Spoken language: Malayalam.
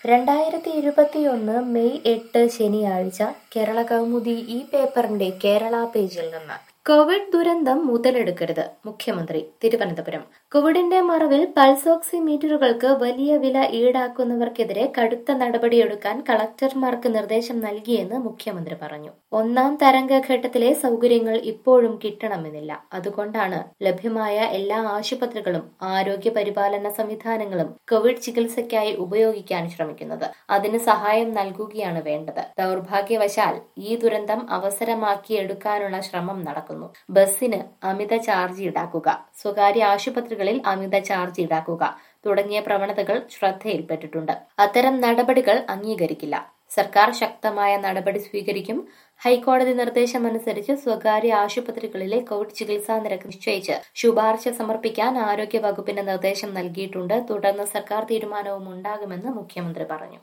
രണ്ടായിരത്തി ഇരുപത്തിയൊന്ന് മെയ് എട്ട് ശനിയാഴ്ച കേരള കൗമുദി ഈ പേപ്പറിന്റെ കേരള പേജിൽ നിന്ന് കോവിഡ് ദുരന്തം മുതലെടുക്കരുത് മുഖ്യമന്ത്രി തിരുവനന്തപുരം കോവിഡിന്റെ മറവിൽ പൾസ് ഓക്സിമീറ്ററുകൾക്ക് വലിയ വില ഈടാക്കുന്നവർക്കെതിരെ കടുത്ത നടപടിയെടുക്കാൻ കളക്ടർമാർക്ക് നിർദ്ദേശം നൽകിയെന്ന് മുഖ്യമന്ത്രി പറഞ്ഞു ഒന്നാം തരംഗഘട്ടത്തിലെ സൗകര്യങ്ങൾ ഇപ്പോഴും കിട്ടണമെന്നില്ല അതുകൊണ്ടാണ് ലഭ്യമായ എല്ലാ ആശുപത്രികളും ആരോഗ്യ പരിപാലന സംവിധാനങ്ങളും കോവിഡ് ചികിത്സയ്ക്കായി ഉപയോഗിക്കാൻ ശ്രമിക്കുന്നത് അതിന് സഹായം നൽകുകയാണ് വേണ്ടത് ദൗർഭാഗ്യവശാൽ ഈ ദുരന്തം അവസരമാക്കിയെടുക്കാനുള്ള ശ്രമം നടക്കുന്നു ബസ്സിന് അമിത ചാർജ് ഈടാക്കുക സ്വകാര്യ ആശുപത്രികളിൽ അമിത ചാർജ് ഈടാക്കുക തുടങ്ങിയ പ്രവണതകൾ ശ്രദ്ധയിൽപ്പെട്ടിട്ടുണ്ട് അത്തരം നടപടികൾ അംഗീകരിക്കില്ല സർക്കാർ ശക്തമായ നടപടി സ്വീകരിക്കും ഹൈക്കോടതി നിർദ്ദേശമനുസരിച്ച് സ്വകാര്യ ആശുപത്രികളിലെ കോവിഡ് ചികിത്സാ നിരക്ക് നിശ്ചയിച്ച് ശുപാർശ സമർപ്പിക്കാൻ ആരോഗ്യ വകുപ്പിന് നിർദ്ദേശം നൽകിയിട്ടുണ്ട് തുടർന്ന് സർക്കാർ തീരുമാനവും ഉണ്ടാകുമെന്ന് മുഖ്യമന്ത്രി പറഞ്ഞു